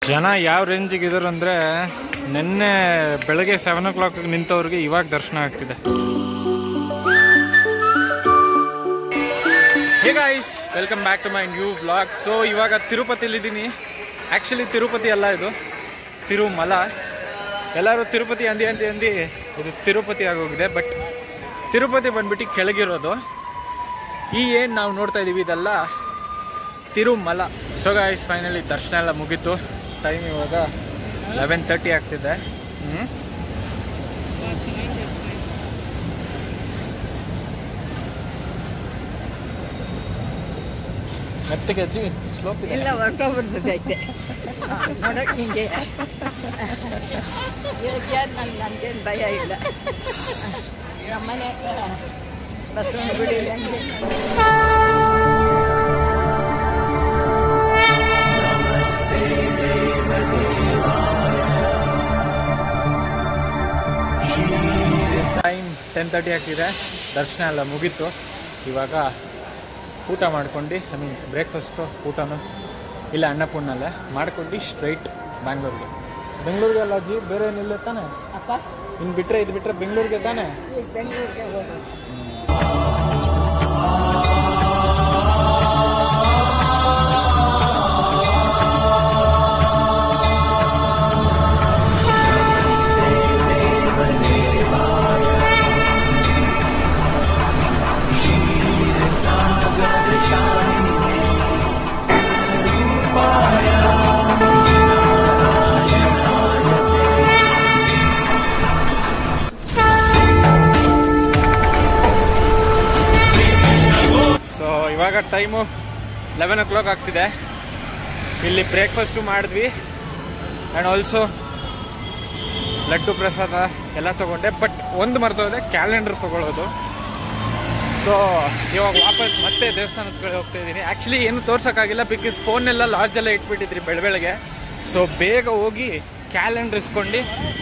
ಜನ ಯಾವ ರೇಂಜಿಗೆ ಇದ್ರು ಅಂದರೆ ನಿನ್ನೆ ಬೆಳಗ್ಗೆ ಸೆವೆನ್ ಓ ಕ್ಲಾಕ್ ನಿಂತವ್ರಿಗೆ ಇವಾಗ ದರ್ಶನ ಆಗ್ತಿದೆ hey guys welcome back to my new vlog so ಇವಾಗ ತಿರುಪತಿಲಿದ್ದೀನಿ ಆ್ಯಕ್ಚುಲಿ ತಿರುಪತಿ ಅಲ್ಲ ಇದು ತಿರುಮಲ ಎಲ್ಲರೂ ತಿರುಪತಿ ಅಂದಿ ಅಂದಿ ಅಂದಿ ಇದು ತಿರುಪತಿ ಆಗೋಗಿದೆ ಬಟ್ ತಿರುಪತಿ ಬಂದ್ಬಿಟ್ಟು ಕೆಳಗಿರೋದು ಈ ಏನು ನಾವು ನೋಡ್ತಾ ಇದ್ದೀವಿ ಇದೆಲ್ಲ ತಿರುಮಲ ಸೊ ಗಾಯ್ಸ್ ಫೈನಲಿ ದರ್ಶನ ಎಲ್ಲ ಮುಗೀತು ಟೈಮ್ ಇವಾಗ ಲೆವೆನ್ ತರ್ಟಿ ಆಗ್ತಿದೆ ಹ್ಞೂ ಮೆತ್ತಗೆ ಅಜ್ಜಿ ಸ್ಲೋಪ್ ಇದೆ ಎಲ್ಲ ಹೊರಟೋಗ್ಬಿಡ್ತದೆ ಐತೆ ನೋಡಕ್ ಹಿಂಗೆ ನನ್ಗೆ ನನ್ಗೇನು ಭಯ ಇಲ್ಲ ನಮ್ಮನೆ ಬಸವನ ಗುಡಿ ಹಂಗೆ ಟೈಮ್ ಟೆನ್ ತರ್ಟಿ ಆಗ್ತಿದೆ ದರ್ಶನ ಎಲ್ಲ ಮುಗೀತು ಇವಾಗ ಊಟ ಮಾಡ್ಕೊಂಡು ಐ ಮೀನ್ ಬ್ರೇಕ್ಫಾಸ್ಟು ಊಟನೂ ಇಲ್ಲ ಅನ್ನಪೂರ್ಣಲ್ಲೇ ಮಾಡ್ಕೊಂಡು ಸ್ಟ್ರೈಟ್ ಬ್ಯಾಂಗ್ಳೂರ್ಗೆ ಬೆಂಗಳೂರಿಗೆ ಅಲ್ಲ ಅಜ್ಜಿ ಬೇರೆ ಏನಿಲ್ಲ ತಾನೆ ಅಪ್ಪ ಇನ್ನು ಬಿಟ್ಟರೆ ಇದು ಬಿಟ್ಟರೆ ಬೆಂಗಳೂರಿಗೆ ತಾನೆ ಈಗ ಬೆಂಗಳೂರಿಗೆ ಹೋಗೋದು ಸೊ ಇವಾಗ ಟೈಮು ಲೆವೆನ್ ಓ ಕ್ಲಾಕ್ ಆಗ್ತಿದೆ ಇಲ್ಲಿ ಬ್ರೇಕ್ಫಾಸ್ಟು ಮಾಡಿದ್ವಿ ಆ್ಯಂಡ್ ಆಲ್ಸೋ ಲಡ್ಡು ಪ್ರಸಾದ ಎಲ್ಲ ತೊಗೊಂಡೆ ಬಟ್ ಒಂದು ಮರ್ತೋದೆ ಕ್ಯಾಲೆಂಡರ್ ತೊಗೊಳ್ಳೋದು ಸೊ ಇವಾಗ ವಾಪಸ್ ಮತ್ತೆ ದೇವಸ್ಥಾನದ ಕಡೆ ಹೋಗ್ತಾ ಇದ್ದೀನಿ ಆ್ಯಕ್ಚುಲಿ ಏನು ತೋರ್ಸೋಕ್ಕಾಗಿಲ್ಲ ಬಿಕಾಸ್ ಫೋನೆಲ್ಲ ಲಾಡ್ಜೆಲ್ಲ ಇಟ್ಬಿಟ್ಟಿದ್ರಿ ಬೆಳ ಬೆಳಗ್ಗೆ ಸೊ ಬೇಗ ಹೋಗಿ ಕ್ಯಾಲೆಂಡರ್ ಇಸ್ಕೊಂಡು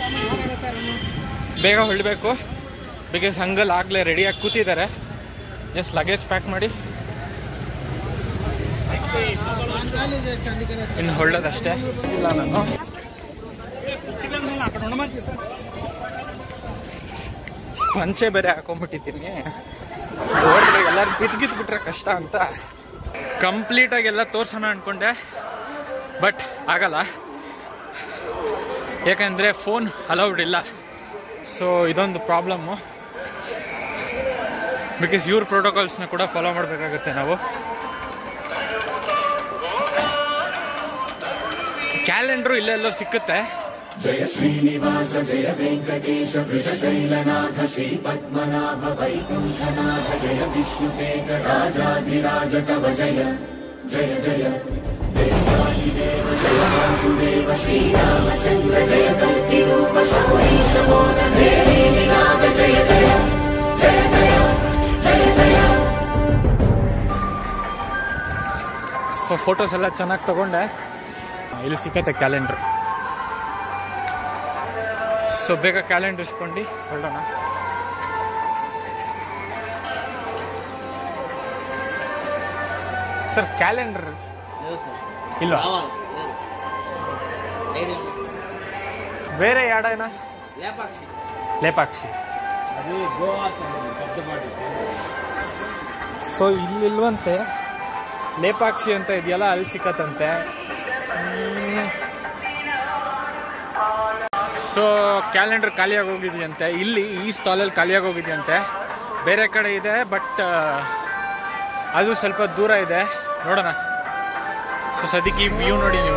ಬೇಗ ಹೊಳ್ಬೇಕು ಬಿಕಾಸ್ ಹಂಗಲ್ ಆಗಲೇ ರೆಡಿಯಾಗಿ ಕೂತಿದ್ದಾರೆ ಜಸ್ಟ್ ಲಗೇಜ್ ಪ್ಯಾಕ್ ಮಾಡಿ ಇನ್ನು ಹೊಳ್ಳೋದಷ್ಟೇ ಇಲ್ಲ ನಾನು ಪಂಚೆ ಬೇರೆ ಹಾಕೊಂಡ್ಬಿಟ್ಟಿದ್ದೀನಿ ನೋಡಿದ್ರೆ ಎಲ್ಲರೂ ಬಿದ್ಗಿದ್ ಬಿಟ್ರೆ ಕಷ್ಟ ಅಂತ ಕಂಪ್ಲೀಟಾಗಿ ಎಲ್ಲ ತೋರ್ಸೋಣ ಅನ್ಕೊಂಡೆ ಬಟ್ ಆಗಲ್ಲ ಯಾಕಂದರೆ ಫೋನ್ ಅಲೌಡ್ ಇಲ್ಲ ಸೊ ಇದೊಂದು ಪ್ರಾಬ್ಲಮ್ಮು ಬಿಕಾಸ್ ಇವ್ರ ಪ್ರೋಟೋಕಾಲ್ಸ್ನ ಕೂಡ ಫಾಲೋ ಮಾಡಬೇಕಾಗುತ್ತೆ ನಾವು ಕ್ಯಾಲೆಂಡ್ರು ಇಲ್ಲೆಲ್ಲೋ ಸಿಕ್ಕುತ್ತೆ जय श्रीनिवास जय वेङ्कटेश वृषशैलनाथ श्रीपद्मनाभ वैकुण्ठनाथ जय विष्णुतेज राजाधिराज कव जय जय जय देवादिदेव जय वासुदेव श्रीरामचन्द्र जय कल्किरूप शौरीश मोद देवी विनाग जय जय जय जय जय जय ಸೊ ಫೋಟೋಸ್ ಎಲ್ಲ ಚೆನ್ನಾಗಿ ತಗೊಂಡೆ ಇಲ್ಲಿ ಸಿಕ್ಕತ್ತೆ ಕ್ಯಾಲೆಂಡ್ರ್ ಸೊ ಬೇಗ ಕ್ಯಾಲೆಂಡರ್ ಇಸ್ಕೊಂಡು ಹೊರಡೋಣ ಸರ್ ಕ್ಯಾಲೆಂಡರ್ ಇಲ್ವಾ ಬೇರೆ ಯಾಡೇನ లేపాక్షి ಲೇಪಾಕ್ಷಿ ಸೊ ಇಲ್ಲಿಲ್ವಂತೆ ಲೇಪಾಕ್ಷಿ ಅಂತ ಇದೆಯಲ್ಲ ಅಲ್ಲಿ ಸಿಕ್ಕತ್ತಂತೆ ಸೊ ಕ್ಯಾಲೆಂಡರ್ ಖಾಲಿಯಾಗಿ ಹೋಗಿದೆಯಂತೆ ಇಲ್ಲಿ ಈ ಸ್ಟಾಲಲ್ಲಿ ಖಾಲಿಯಾಗಿ ಹೋಗಿದೆಯಂತೆ ಬೇರೆ ಕಡೆ ಇದೆ ಬಟ್ ಅದು ಸ್ವಲ್ಪ ದೂರ ಇದೆ ನೋಡೋಣ ಸೊ ಸದ್ಯಕ್ಕೆ ಈ ವ್ಯೂ ನೋಡಿ ನೀವು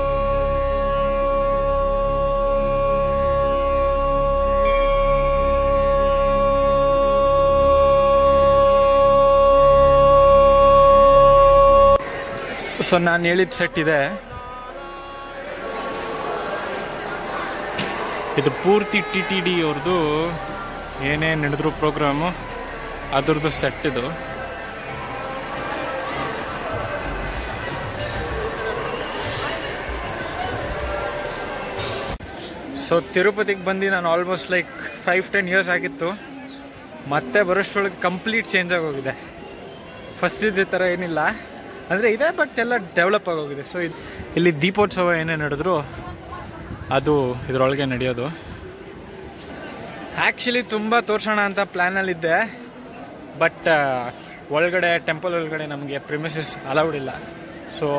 ಸೊ ನಾನು ಹೇಳಿದ ಸೆಟ್ ಇದೆ ಇದು ಪೂರ್ತಿ ಟಿ ಟಿ ಡಿ ಅವ್ರದ್ದು ಏನೇ ನಡೆದ್ರು ಪ್ರೋಗ್ರಾಮು ಅದ್ರದ್ದು ಸೆಟ್ ಇದು ಸೊ ತಿರುಪತಿಗೆ ಬಂದು ನಾನು almost like five ten years ಆಗಿತ್ತು ಮತ್ತೆ ಬರೋಷ್ಟರೊಳಗೆ ಕಂಪ್ಲೀಟ್ ಚೇಂಜ್ ಆಗೋಗಿದೆ ಫಸ್ಟ್ ಇದ್ದ ಥರ ಏನಿಲ್ಲ ಅಂದರೆ ಇದೆ ಬಟ್ ಎಲ್ಲ ಡೆವಲಪ್ ಆಗೋಗಿದೆ ಸೊ ಇದು ಇಲ್ಲಿ ದೀಪೋತ್ಸವ ಏನೇ ನಡೆದ್ರು ಅದು ಇದರೊಳಗೆ ನಡೆಯೋದು ಆ್ಯಕ್ಚುಲಿ ತುಂಬ ತೋರ್ಸೋಣ ಅಂತ ಪ್ಲ್ಯಾನಲ್ಲಿದ್ದೆ ಬಟ್ ಒಳಗಡೆ ಟೆಂಪಲ್ ಒಳಗಡೆ ನಮಗೆ ಪ್ರಿಮಿಸಸ್ ಅಲೌಡ್ ಇಲ್ಲ ಸೊ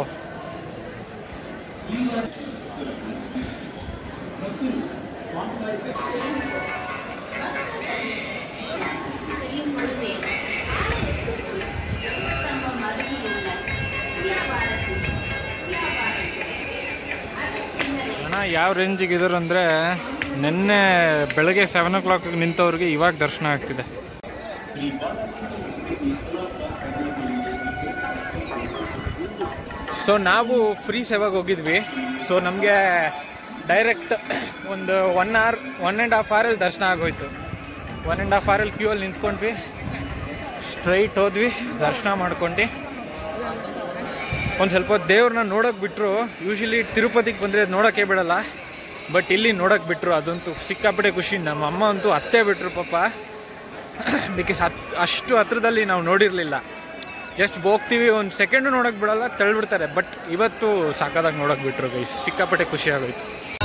ಜನ ಯಾವ ರೇಂಜಿಗೆ ಇದ್ರು ಅಂದರೆ ನಿನ್ನೆ ಬೆಳಗ್ಗೆ ಸೆವೆನ್ ಓ ಕ್ಲಾಕ್ ನಿಂತವ್ರಿಗೆ ಇವಾಗ ದರ್ಶನ ಆಗ್ತಿದೆ ಸೊ ನಾವು ಫ್ರೀ ಸೇವಾಗ ಹೋಗಿದ್ವಿ ಸೊ ನಮಗೆ ಡೈರೆಕ್ಟ್ ಒಂದು one hour one and half ಅವರಲ್ಲಿ ದರ್ಶನ ಆಗೋಯ್ತು ಒನ್ ಆ್ಯಂಡ್ ಹಾಫ್ ಅವರಲ್ಲಿ ಕ್ಯೂ ಅಲ್ಲಿ ನಿಂತ್ಕೊಂಡ್ವಿ ಸ್ಟ್ರೈಟ್ ಹೋದ್ವಿ ದರ್ಶನ ಮಾಡ್ಕೊಂಡು ಒಂದು ಸ್ವಲ್ಪ ಹೊತ್ತು ದೇವ್ರನ್ನ ನೋಡೋಕೆ ಬಿಟ್ಟರು ಯೂಶಲಿ ತಿರುಪತಿಗೆ ಬಂದರೆ ನೋಡೋಕ್ಕೆ ಬಿಡಲ್ಲ ಬಟ್ ಇಲ್ಲಿ ನೋಡೋಕೆ ಬಿಟ್ಟರು ಅದಂತೂ ಸಿಕ್ಕಾಪಟ್ಟೆ ಖುಷಿ ನಮ್ಮ ಅಮ್ಮ ಅಂತೂ ಅತ್ತೇ ಬಿಟ್ರು ಪಾಪ ಬಿಕಾಸ್ ಹತ್ ಅಷ್ಟು ಹತ್ರದಲ್ಲಿ ನಾವು ನೋಡಿರಲಿಲ್ಲ ಜಸ್ಟ್ ಹೋಗ್ತೀವಿ ಒಂದು ಸೆಕೆಂಡು ನೋಡೋಕೆ ಬಿಡಲ್ಲ ತಳ್ಳಿಬಿಡ್ತಾರೆ ಬಟ್ ಇವತ್ತು ಸಾಕಾದಾಗ ನೋಡೋಕೆ ಬಿಟ್ರು ಗೈ ಸಿಕ್ಕಾಪಟ್ಟೆ ಖುಷಿ ಆಗೋಯ್ತು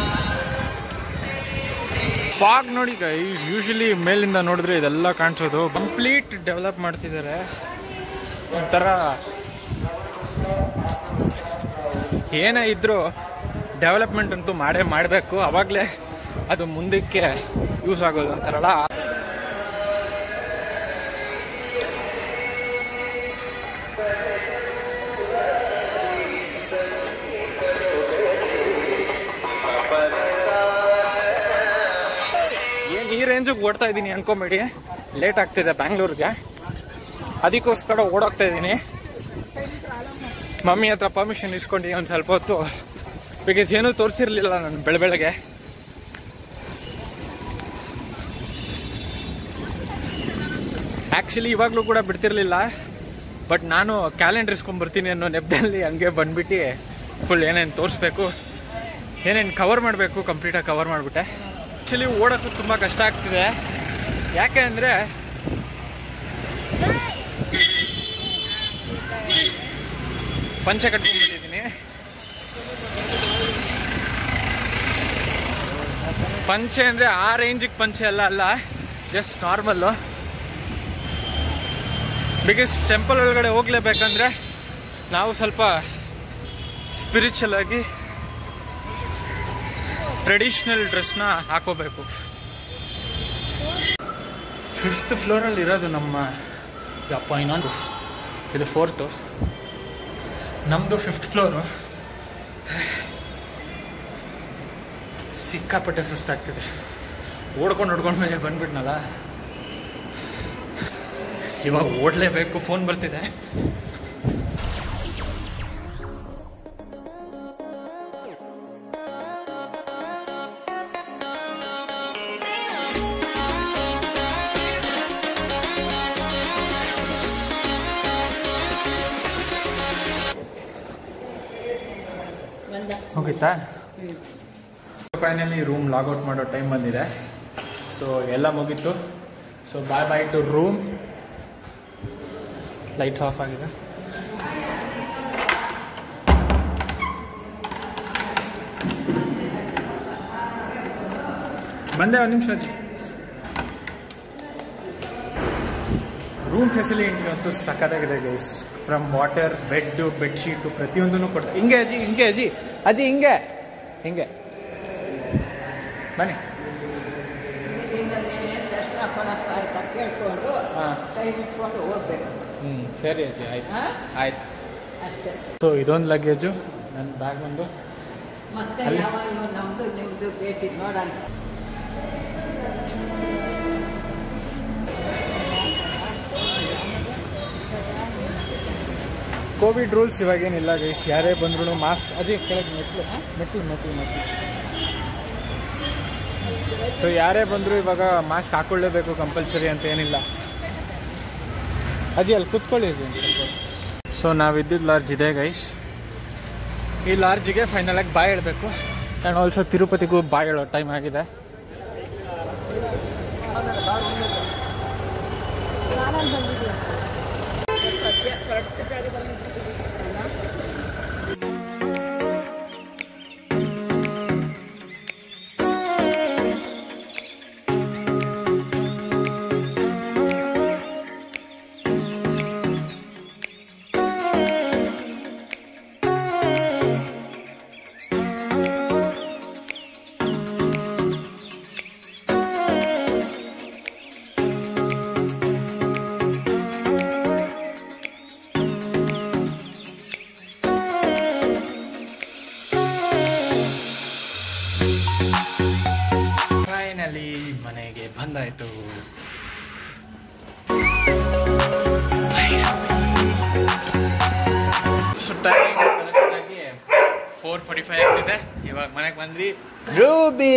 ಫಾಗ್ ನೋಡಿ ಗೈಸ್ ಯೂಶಲಿ ಮೇಲಿಂದ ನೋಡಿದ್ರೆ ಇದೆಲ್ಲ ಕಾಣಿಸೋದು ಕಂಪ್ಲೀಟ್ ಡೆವಲಪ್ ಮಾಡ್ತಿದ್ದಾರೆ ಒಂಥರ ಏನೇ ಇದ್ರೂ ಡೆವಲಪ್ಮೆಂಟ್ ಅಂತೂ ಮಾಡೇ ಮಾಡಬೇಕು ಅವಾಗಲೇ ಅದು ಮುಂದಕ್ಕೆ ಯೂಸ್ ಆಗೋದು ಅಂತಾರಲ್ಲ ಏನು ಈ ರೇಂಜಿಗೆ ಓಡ್ತಾ ಇದ್ದೀನಿ ಅನ್ಕೊಂಬೇಡಿ ಲೇಟ್ ಆಗ್ತಿದೆ ಬ್ಯಾಂಗ್ಳೂರ್ಗೆ ಅದಕ್ಕೋಸ್ಕರ ಓಡೋಗ್ತಾ ಇದ್ದೀನಿ ಮಮ್ಮಿ ಹತ್ರ ಪರ್ಮಿಷನ್ ಇಸ್ಕೊಂಡು ಒಂದು ಸ್ವಲ್ಪ ಹೊತ್ತು ಬಿಕಾಸ್ ಏನೂ ತೋರಿಸಿರ್ಲಿಲ್ಲ ನಾನು ಬೆಳ ಬೆಳಗ್ಗೆ ಆ್ಯಕ್ಚುಲಿ ಇವಾಗಲೂ ಕೂಡ ಬಿಡ್ತಿರ್ಲಿಲ್ಲ ಬಟ್ ನಾನು ಕ್ಯಾಲೆಂಡರ್ ಇಸ್ಕೊಂಡ್ಬರ್ತೀನಿ ಅನ್ನೋ ನೆಪದಲ್ಲಿ ಹಂಗೆ ಬಂದ್ಬಿಟ್ಟು ಫುಲ್ ಏನೇನು ತೋರಿಸ್ಬೇಕು ಏನೇನು ಕವರ್ ಮಾಡಬೇಕು ಕಂಪ್ಲೀಟಾಗಿ ಕವರ್ ಮಾಡಿಬಿಟ್ಟೆ ಆ್ಯಕ್ಚುಲಿ ಓಡೋಕ್ಕೂ ತುಂಬ ಕಷ್ಟ ಆಗ್ತಿದೆ ಯಾಕೆ ಅಂದರೆ ಪಂಚೆ ಕಟ್ಕೊಂಡ್ಬಿಟ್ಟಿದ್ದೀನಿ ಪಂಚೆ ಅಂದರೆ ಆ ರೇಂಜಿಗೆ ಪಂಚೆ ಅಲ್ಲ ಅಲ್ಲ ಜಸ್ಟ್ ನಾರ್ಮಲ್ಲು ಬಿಕಾಸ್ ಟೆಂಪಲ್ ಒಳಗಡೆ ಹೋಗ್ಲೇಬೇಕಂದ್ರೆ ನಾವು ಸ್ವಲ್ಪ ಸ್ಪಿರಿಚುವಲ್ ಆಗಿ ಟ್ರೆಡಿಷ್ನಲ್ ಡ್ರೆಸ್ನ ಹಾಕೋಬೇಕು ಫಿಫ್ತ್ ಫ್ಲೋರಲ್ಲಿ ಇರೋದು ನಮ್ಮ ಯಪ್ಪ ಇನ್ನೊಂದು ಇದು ಫೋರ್ತು ನಮ್ಮದು ಫಿಫ್ತ್ ಫ್ಲೋರು ಸಿಕ್ಕಾಪಟ್ಟೆ ಸುಸ್ತಾಗ್ತಿದೆ ಓಡ್ಕೊಂಡು ಓಡ್ಕೊಂಡು ಮೇಲೆ ಬಂದ್ಬಿಟ್ನಲ್ಲ ಇವಾಗ ಓಡಲೇಬೇಕು ಫೋನ್ ಬರ್ತಿದೆ ಹೋಗಿತ್ತಾ ಫೈನಲಿ ರೂಮ್ ಲಾಗೌಟ್ ಮಾಡೋ ಟೈಮ್ ಬಂದಿದೆ ಸೊ ಎಲ್ಲ ಮುಗೀತು so bye bye to room lights off ಆಗಿದೆ ಬಂದೆ ಒಂದು ನಿಮಿಷ ಅಜ್ಜಿ ರೂಮ್ ಫೆಸಿಲಿಟಿ ಅಂತೂ ಸಕ್ಕತ್ತಾಗಿದೆ guys from water bed bedsheet ಪ್ರತಿಯೊಂದನ್ನು ಕೊಡ್ತಾರೆ ಹಿಂಗೆ ಅಜ್ಜಿ ಹಿಂಗೆ ಅಜ್ಜಿ ಅಜ್ಜಿ ಹಿಂಗೆ ಹಿಂಗೆ ಬನ್ನಿ ಇಲ್ಲಿಂದ ಮೇಲೆ ದರ್ಶನ ಕೊಡಪ್ಪ ಅಂತ ಕೇಳ್ಕೊಂಡು ಹಾಂ ಕೈ ಮುಚ್ಕೊಂಡು ಹೋಗ್ಬೇಕು ಹ್ಞೂ ಸರಿ ಅಜ್ಜಿ ಆಯ್ತು ಹಾ? ಆಯ್ತು ಅಷ್ಟೇ ಸೊ ಇದೊಂದು ಲಗೇಜು ನನ್ನ ಬ್ಯಾಗ್ ಒಂದು ಮತ್ತೆ ಅಲ್ಲಿ? ಯಾವಾಗಲೂ ನಮ್ಮದು ನಿಮ್ಮದು ಭೇಟಿ ನೋಡೋಣ ಕೋವಿಡ್ ರೂಲ್ಸ್ ಇವಾಗೇನಿಲ್ಲ ಗೈಸ್ ಯಾರೇ ಬಂದ್ರು ಮಾಸ್ಕ್ ಅಜಯ್ ಕೆಳಗೆ ಮೆಟ್ಲು ಮೆಟ್ಲು ಮೆಟ್ಲು ಮೆಟ್ಲು ಸೊ ಯಾರೇ ಬಂದರೂ ಇವಾಗ ಮಾಸ್ಕ್ ಹಾಕೊಳ್ಳೇಬೇಕು ಕಂಪಲ್ಸರಿ ಅಂತ ಏನಿಲ್ಲ ಅಜಿ ಅಲ್ಲಿ ಕುತ್ಕೊಳ್ಳಿ ಅಜಿ ಒಂದು ಸ್ವಲ್ಪ ಸೊ ನಾವಿದ್ದಿದ್ದು ಲಾರ್ಜ್ ಇದೆ ಗೈಸ್ ಈ ಲಾರ್ಜಿಗೆ ಫೈನಲ್ ಆಗಿ ಬಾಯ್ ಹೇಳಬೇಕು ಆ್ಯಂಡ್ ಆಲ್ಸೋ ತಿರುಪತಿಗೂ ಬಾಯ್ ಹೇಳೋ ಟೈಮ್ ಆಗಿದೆ ಸದ್ಯ ಕರೆಕ್ಟ್ ಜಾಗದಲ್ಲಿ ಫೈನಲಿ ಮನೆಗೆ ಬಂದಾಯಿತು ಸೊ ಟೈಮ್ ಕರೆಕ್ಟಾಗಿ ಫೋರ್ ಫಾರ್ಟಿ ಫೈವ್ ಆಗ್ತಿದೆ ಇವಾಗ ಮನೆಗೆ ಬಂದ್ವಿ ರೂಬಿ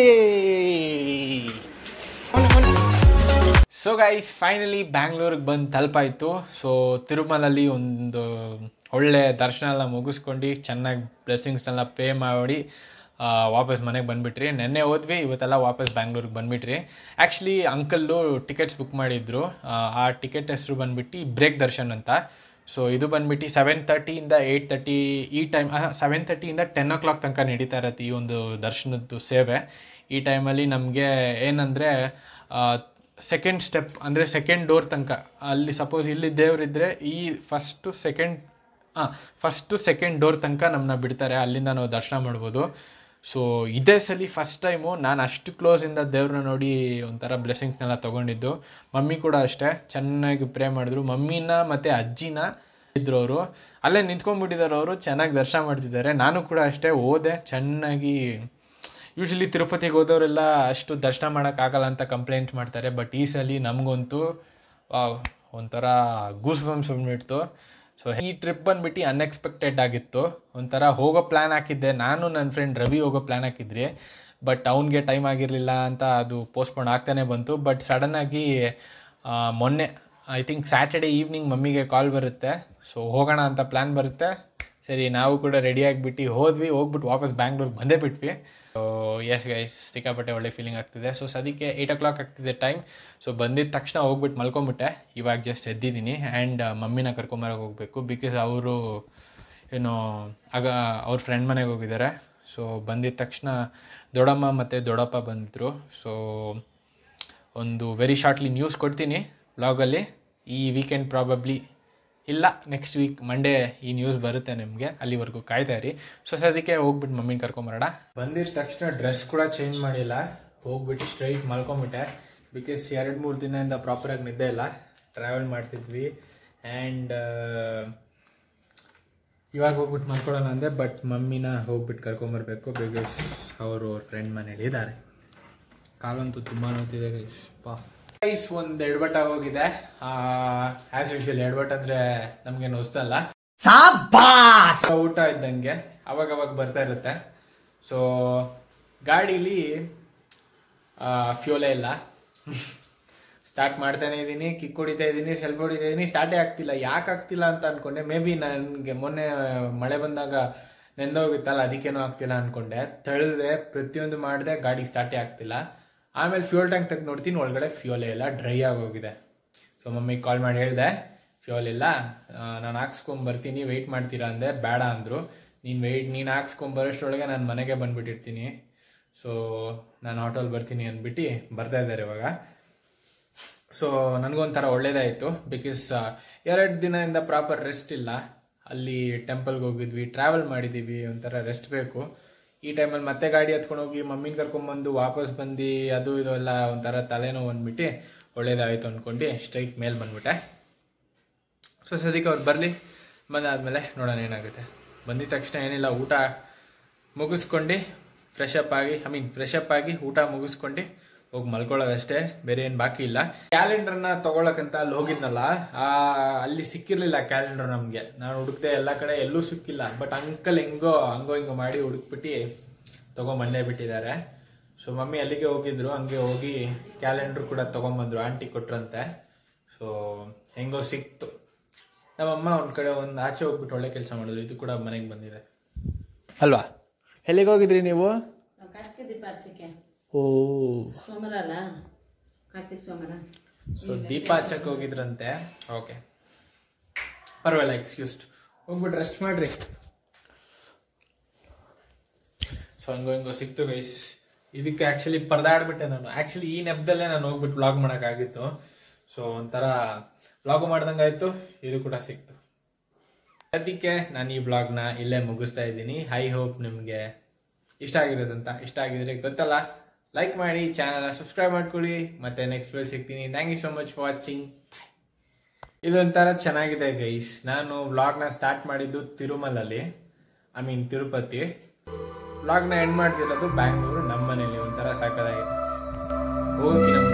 ಸೊ ಗೈಸ್ ಫೈನಲಿ ಬ್ಯಾಂಗ್ಳೂರಿಗೆ ಬಂದು ತಲುಪಾಯಿತು ಸೊ ತಿರುಮಲಲ್ಲಿ ಒಂದು ಒಳ್ಳೆ ದರ್ಶನ ಎಲ್ಲ ಮುಗಿಸ್ಕೊಂಡು ಚೆನ್ನಾಗಿ ಬ್ಲೆಸ್ಸಿಂಗ್ಸ್ನೆಲ್ಲ ಪೇ ಮಾಡಿ ಆ, ವಾಪಸ್ ಮನೆಗೆ ಬಂದುಬಿಟ್ರಿ ನೆನ್ನೆ ಹೋದ್ವಿ ಇವತ್ತೆಲ್ಲ ವಾಪಸ್ ಬ್ಯಾಂಗ್ಳೂರಿಗೆ ಬಂದುಬಿಟ್ರಿ ಆ್ಯಕ್ಚುಲಿ ಅಂಕಲ್ಲು ಟಿಕೆಟ್ಸ್ ಬುಕ್ ಮಾಡಿದ್ರು ಆ, ಆ ಟಿಕೆಟ್ ಹೆಸರು ಬಂದ್ಬಿಟ್ಟು ಬ್ರೇಕ್ ದರ್ಶನ್ ಅಂತ ಸೊ ಇದು ಬಂದ್ಬಿಟ್ಟು ಸೆವೆನ್ ತರ್ಟಿಯಿಂದ ಏಯ್ಟ್ ತರ್ಟಿ ಈ ಟೈಮ್ ಸೆವೆನ್ ತರ್ಟಿಯಿಂದ ಟೆನ್ ಓ ಕ್ಲಾಕ್ ತನಕ ನಡೀತಾ ಇರತ್ತೆ ಈ ಒಂದು ದರ್ಶನದ್ದು ಸೇವೆ ಈ ಟೈಮಲ್ಲಿ ನಮಗೆ ಏನಂದರೆ ಸೆಕೆಂಡ್ ಸ್ಟೆಪ್ ಅಂದರೆ ಸೆಕೆಂಡ್ ಡೋರ್ ತನಕ ಅಲ್ಲಿ ಸಪೋಸ್ ಇಲ್ಲಿ ದೇವರಿದ್ದರೆ ಈ ಫಸ್ಟು ಸೆಕೆಂಡ್ ಹಾಂ ಫಸ್ಟು ಸೆಕೆಂಡ್ ಡೋರ್ ತನಕ ನಮ್ಮನ್ನ ಬಿಡ್ತಾರೆ ಅಲ್ಲಿಂದ ನಾವು ದರ್ಶನ ಮಾಡ್ಬೋದು ಸೊ ಇದೇ ಸಲ ಫಸ್ಟ್ ಟೈಮು ನಾನು ಅಷ್ಟು ಕ್ಲೋಸಿಂದ ದೇವ್ರನ್ನ ನೋಡಿ ಒಂಥರ ಬ್ಲೆಸ್ಸಿಂಗ್ಸ್ನೆಲ್ಲ ತೊಗೊಂಡಿದ್ದು ಮಮ್ಮಿ ಕೂಡ ಅಷ್ಟೇ ಚೆನ್ನಾಗಿ ಪ್ರೇ ಮಾಡಿದ್ರು ಮಮ್ಮಿನ ಮತ್ತು ಅಜ್ಜಿನ ಇದ್ರು ಅವರು ಅಲ್ಲೇ ನಿಂತ್ಕೊಂಡ್ಬಿಟ್ಟಿದ್ದಾರೆ ಅವರು ಚೆನ್ನಾಗಿ ದರ್ಶನ ಮಾಡ್ತಿದ್ದಾರೆ ನಾನು ಕೂಡ ಅಷ್ಟೇ ಹೋದೆ ಚೆನ್ನಾಗಿ ಯೂಶಲಿ ತಿರುಪತಿಗೆ ಹೋದವರೆಲ್ಲ ಅಷ್ಟು ದರ್ಶನ ಮಾಡೋಕ್ಕಾಗಲ್ಲ ಅಂತ ಕಂಪ್ಲೇಂಟ್ ಮಾಡ್ತಾರೆ ಬಟ್ ಈ ಸಲ ನಮಗಂತೂ ವಾವ್, ಒಂಥರ ಗೂಸ್ ಬಂಪ್ಸ್ ಬಂದ್ಬಿಡ್ತು ಸೊ ಈ ಟ್ರಿಪ್ ಬಂದ್ಬಿಟ್ಟು ಅನ್ಎಕ್ಸ್ಪೆಕ್ಟೆಡ್ ಆಗಿತ್ತು ಒಂಥರ ಹೋಗೋ ಪ್ಲ್ಯಾನ್ ಹಾಕಿದ್ದೆ ನಾನು ನನ್ನ ಫ್ರೆಂಡ್ ರವಿ ಹೋಗೋ ಪ್ಲ್ಯಾನ್ ಹಾಕಿದ್ರಿ ಬಟ್ ಅವ್ನಿಗೆ ಟೈಮ್ ಆಗಿರಲಿಲ್ಲ ಅಂತ ಅದು ಪೋಸ್ಟ್ಪೋನ್ ಆಗ್ತಾನೆ ಬಂತು ಬಟ್ ಸಡನ್ನಾಗಿ ಮೊನ್ನೆ ಐ ಥಿಂಕ್ ಸ್ಯಾಟರ್ಡೇ ಈವ್ನಿಂಗ್ ಮಮ್ಮಿಗೆ ಕಾಲ್ ಬರುತ್ತೆ ಸೊ ಹೋಗೋಣ ಅಂತ ಪ್ಲ್ಯಾನ್ ಬರುತ್ತೆ ಸರಿ ನಾವು ಕೂಡ ರೆಡಿ ಆಗಿಬಿಟ್ಟು ಹೋದ್ವಿ ಹೋಗ್ಬಿಟ್ಟು ವಾಪಸ್ ಬ್ಯಾಂಗ್ಳೂರ್ಗೆ ಬಂದೇ ಬಿಟ್ವಿ ಸೊ ಎಸ್ ಗೈಸ್ ಸಿಕ್ಕಾಪಟ್ಟೆ ಒಳ್ಳೆ ಫೀಲಿಂಗ್ ಆಗ್ತಿದೆ ಸೊ ಸದ್ಯಕ್ಕೆ ಏಯ್ಟ್ ಓ ಕ್ಲಾಕ್ ಆಗ್ತಿದೆ ಟೈಮ್ ಸೊ ಬಂದಿದ್ದ ತಕ್ಷಣ ಹೋಗ್ಬಿಟ್ಟು ಮಲ್ಕೊಂಬಿಟ್ಟೆ ಇವಾಗ ಜಸ್ಟ್ ಎದ್ದಿದ್ದೀನಿ ಆ್ಯಂಡ್ ಮಮ್ಮಿನ ಕರ್ಕೊಂಬರೋಕೆ ಹೋಗಬೇಕು ಬಿಕಾಸ್ ಅವರು ಏನು ಆಗ ಅವ್ರ ಫ್ರೆಂಡ್ ಮನೆಗೆ ಹೋಗಿದ್ದಾರೆ ಸೊ ಬಂದಿದ್ದ ತಕ್ಷಣ ದೊಡ್ಡಮ್ಮ ಮತ್ತು ದೊಡ್ಡಪ್ಪ ಬಂದಿದ್ರು ಸೊ ಒಂದು ವೆರಿ ಶಾರ್ಟ್ಲಿ ನ್ಯೂಸ್ ಕೊಡ್ತೀನಿ ಬ್ಲಾಗಲ್ಲಿ ಈ ವೀಕೆಂಡ್ ಪ್ರಾಬಬ್ಲಿ ಇಲ್ಲ ನೆಕ್ಸ್ಟ್ ವೀಕ್ ಮಂಡೇ ಈ ನ್ಯೂಸ್ ಬರುತ್ತೆ ನಿಮಗೆ ಅಲ್ಲಿವರೆಗೂ ಕಾಯ್ತಾ ಇರಿ ಸೊ ಸದ್ಯಕ್ಕೆ ಹೋಗ್ಬಿಟ್ಟು ಮಮ್ಮಿನ ಕರ್ಕೊಂಬರೋಣ ಬಂದಿದ ತಕ್ಷಣ ಡ್ರೆಸ್ ಕೂಡ ಚೇಂಜ್ ಮಾಡಿಲ್ಲ ಹೋಗ್ಬಿಟ್ಟು ಸ್ಟ್ರೈಟ್ ಮಲ್ಕೊಂಬಿಟ್ಟೆ ಬಿಕಾಸ್ ಎರಡು ಮೂರು ದಿನದಿಂದ ಪ್ರಾಪರಾಗಿ ನಿದ್ದೆ ಇಲ್ಲ ಟ್ರಾವೆಲ್ ಮಾಡ್ತಿದ್ವಿ ಆ್ಯಂಡ್ ಇವಾಗ ಹೋಗ್ಬಿಟ್ಟು ಮಲ್ಕೊಳ್ಳೋಣ ಅಂದೆ ಬಟ್ ಮಮ್ಮಿನ ಹೋಗ್ಬಿಟ್ಟು ಕರ್ಕೊಂಬರ್ಬೇಕು ಬಿಕಾಸ್ ಅವರು ಅವ್ರ ಫ್ರೆಂಡ್ ಮನೇಲಿ ಇದ್ದಾರೆ ಕಾಲಂತೂ ತುಂಬ ನೋಡ್ತಿದೆ ಗೈಸ್ ಪಾ ಗೈಸ್ ಒಂದು ಎಡ್ಬಟ್ ಆಗೋಗಿದೆ ಆಸ್ ಯೂಶುವಲ್ ಎಡ್ಬಟ್ ಅಂದ್ರೆ ನಮ್ಗೆ ಹೊಸ್ತಲ್ಲ ಊಟ ಇದ್ದಂಗೆ ಅವಾಗ ಅವಾಗ ಬರ್ತಾ ಇರುತ್ತೆ ಸೊ ಗಾಡೀಲಿ ಫ್ಯೂಲೇ ಇಲ್ಲ ಸ್ಟಾರ್ಟ್ ಮಾಡ್ತಾನೆ ಇದ್ದೀನಿ ಕಿಕ್ ಹೊಡಿತಾ ಇದ್ದೀನಿ ಸೆಲ್ಫ್ ಹೊಡಿತಾ ಇದ್ದೀನಿ ಸ್ಟಾರ್ಟೇ ಆಗ್ತಿಲ್ಲ ಯಾಕೆ ಆಗ್ತಿಲ್ಲ ಅಂತ ಅನ್ಕೊಂಡೆ ಮೇ ಬಿ ನನಗೆ ಮೊನ್ನೆ ಮಳೆ ಬಂದಾಗ ನೆಂದೋಗಿತ್ತಲ್ಲ ಅದಕ್ಕೇನೋ ಆಗ್ತಿಲ್ಲ ಅನ್ಕೊಂಡೆ ತಳ್ದೆ ಪ್ರತಿಯೊಂದು ಮಾಡಿದೆ ಗಾಡಿ ಸ್ಟಾರ್ಟೇ ಆಗ್ತಿಲ್ಲ ಆಮೇಲೆ ಫ್ಯೂಲ್ ಟ್ಯಾಂಕ್ ತೆಗೆದು ನೋಡ್ತೀನಿ ಒಳಗಡೆ ಫ್ಯೂಲೇ ಇಲ್ಲ ಡ್ರೈ ಆಗೋಗಿದೆ ಸೊ ಮಮ್ಮಿಗೆ ಕಾಲ್ ಮಾಡಿ ಹೇಳಿದೆ ಫ್ಯೂಲ್ ಇಲ್ಲ ನಾನು ಹಾಕ್ಸ್ಕೊಂಡ್ ಬರ್ತೀನಿ ವೆಯ್ಟ್ ಮಾಡ್ತೀರಾ ಅಂದೆ ಬೇಡ ಅಂದರು ನೀನು ವೆಯ್ಟ್ ನೀನು ಹಾಕ್ಸ್ಕೊಂಡ್ ಬರೋಷ್ಟರೊಳಗೆ ನಾನು ಮನೆಗೆ ಬಂದ್ಬಿಟ್ಟಿರ್ತೀನಿ ಸೊ ನಾನು ಆಟೋಲ್ಲಿ ಬರ್ತೀನಿ ಅಂದ್ಬಿಟ್ಟು ಬರ್ತಾ ಇದ್ದಾರೆ ಇವಾಗ ಸೊ ನನಗೊಂಥರ ಒಳ್ಳೇದಾಯಿತು ಬಿಕಾಸ್ ಎರಡು ದಿನದಿಂದ ಪ್ರಾಪರ್ ರೆಸ್ಟ್ ಇಲ್ಲ ಅಲ್ಲಿ ಟೆಂಪಲ್ಗೆ ಹೋಗಿದ್ವಿ ಟ್ರಾವೆಲ್ ಮಾಡಿದ್ದೀವಿ ಒಂಥರ ರೆಸ್ಟ್ ಬೇಕು ಈ ಟೈಮಲ್ಲಿ ಮತ್ತೆ ಗಾಡಿ ಹತ್ಕೊಂಡು ಹೋಗಿ ಮಮ್ಮಿನ ಕರ್ಕೊಂಡ್ಬಂದು ವಾಪಸ್ ಬಂದು ಅದು ಇದು ಎಲ್ಲ ಒಂಥರ ತಲೆನೋವು ಅಂದ್ಬಿಟ್ಟು ಒಳ್ಳೇದಾಯಿತು ಅಂದ್ಕೊಂಡು ಸ್ಟ್ರೈಟ್ ಮೇಲೆ ಬಂದ್ಬಿಟ್ಟೆ ಸೊ ಸದ್ಯಕ್ಕೆ ಅವ್ರು ಬರಲಿ ಬಂದಾದ್ಮೇಲೆ ನೋಡೋಣ ಏನಾಗುತ್ತೆ ಬಂದಿದ ತಕ್ಷಣ ಏನಿಲ್ಲ ಊಟ ಮುಗಿಸ್ಕೊಂಡು ಫ್ರೆಶ್ ಅಪ್ ಆಗಿ ಐ ಮೀನ್ ಫ್ರೆಶ್ ಅಪ್ ಆಗಿ ಊಟ ಮುಗಿಸ್ಕೊಂಡು ಹೋಗಿ ಮಲ್ಕೊಳ್ಳೋದಷ್ಟೇ ಬೇರೆ ಏನು ಬಾಕಿ ಇಲ್ಲ ಕ್ಯಾಲೆಂಡರ್ನ ತಗೊಳಕಂತ ಅಲ್ಲಿ ಹೋಗಿದ್ನಲ್ಲ ಆ ಅಲ್ಲಿ ಸಿಕ್ಕಿರ್ಲಿಲ್ಲ ಕ್ಯಾಲೆಂಡರ್ ನಮಗೆ ನಾನು ಹುಡುಕ್ದೆ ಎಲ್ಲ ಕಡೆ ಎಲ್ಲೂ ಸಿಕ್ಕಿಲ್ಲ ಬಟ್ ಅಂಕಲ್ ಹೆಂಗೋ ಹಂಗೋ ಹಿಂಗೋ ಮಾಡಿ ಹುಡುಕ್ಬಿಟ್ಟು ತಗೊಂಬಂದೇ ಬಿಟ್ಟಿದ್ದಾರೆ ಸೊ ಮಮ್ಮಿ ಅಲ್ಲಿಗೆ ಹೋಗಿದ್ರು ಹಂಗೆ ಹೋಗಿ ಕ್ಯಾಲೆಂಡರ್ ಕೂಡ ತಗೊಂಬಂದ್ರು ಆಂಟಿ ಕೊಟ್ರಂತೆ ಸೊ ಹೆಂಗೋ ಸಿಕ್ತು ನಮ್ಮಮ್ಮ ಒಂದ್ ಕಡೆ ಒಂದು ಆಚೆ ಹೋಗ್ಬಿಟ್ಟು ಒಳ್ಳೆ ಕೆಲಸ ಮಾಡಿದ್ರು ಇದು ಕೂಡ ಮನೆಗೆ ಬಂದಿದೆ ಅಲ್ವಾ ಎಲ್ಲಿಗೆ ಹೋಗಿದ್ರಿ ನೀವು ನಾವು ಕಾರ್ತಿಕ ದೀಪ ಹಚ್ಚಕ್ಕೆ ಓ ಸೋಮವಾರ ಅಲ್ಲ ಕಾರ್ತಿಕ್ ಸೋಮವಾರ ಸೊ ದೀಪ ಹಚ್ಚಕ್ಕೆ ಹೋಗಿದ್ರಂತೆ ಓಕೆ ಪರವಾಗಿಲ್ಲ ಎಕ್ಸ್ಕ್ಯೂಸ್ಡ್ ಹೋಗ್ಬಿಟ್ಟು ರೆಸ್ಟ್ ಮಾಡ್ರಿ ಸೊ ಹಂಗೋ ಹಿಂಗೋ ಸಿಕ್ತು ಗೈಸ್ ಇದಕ್ಕೆ ಆ್ಯಕ್ಚುಲಿ ಪರದಾಡ್ಬಿಟ್ಟೆ ನಾನು ಆ್ಯಕ್ಚುಲಿ ಈ ನೆಪದಲ್ಲೇ ನಾನು ಹೋಗ್ಬಿಟ್ಟು ವ್ಲಾಗ್ ಮಾಡೋಕ್ಕಾಗಿತ್ತು ಸೊ ಒಂಥರ ವ್ಲಾಗು ಮಾಡ್ದಂಗೆ ಆಯಿತು ಇದು ಕೂಡ ಸಿಕ್ತು ಅದಕ್ಕೆ ನಾನು ಈ ಬ್ಲಾಗ್ನ ಇಲ್ಲೇ ಮುಗಿಸ್ತಾ ಇದ್ದೀನಿ ಐ ಹೋಪ್ ನಿಮಗೆ ಇಷ್ಟ ಆಗಿರೋದಂತ ಇಷ್ಟ ಆಗಿದ್ರೆ ಗೊತ್ತಲ್ಲ ಲೈಕ್ ಮಾಡಿ ಚಾನಲ್ನ ಸಬ್ಸ್ಕ್ರೈಬ್ ಮಾಡ್ಕೊಳ್ಳಿ ಮತ್ತೆ ನೆಕ್ಸ್ಟ್ ವಿಡಿಯೋ ಸಿಗ್ತೀನಿ thank you so much for watching ಇದೊಂಥರ ಚೆನ್ನಾಗಿದೆ ಗೈಸ್ ನಾನು ವ್ಲಾಗ್ನ ಸ್ಟಾರ್ಟ್ ಮಾಡಿದ್ದು ತಿರುಮಲಲ್ಲಿ ಐ ಮೀನ್ ತಿರುಪತಿ ವ್ಲಾಗ್ನ ಎಂಡ್ ಮಾಡ್ತಿರೋದು ಬ್ಯಾಂಗ್ಳೂರು ನಮ್ಮ ಮನೇಲಿ ಒಂಥರ ಸಾಕಾಗಿದೆ ಹೋಗಕ್ಕಿಂತ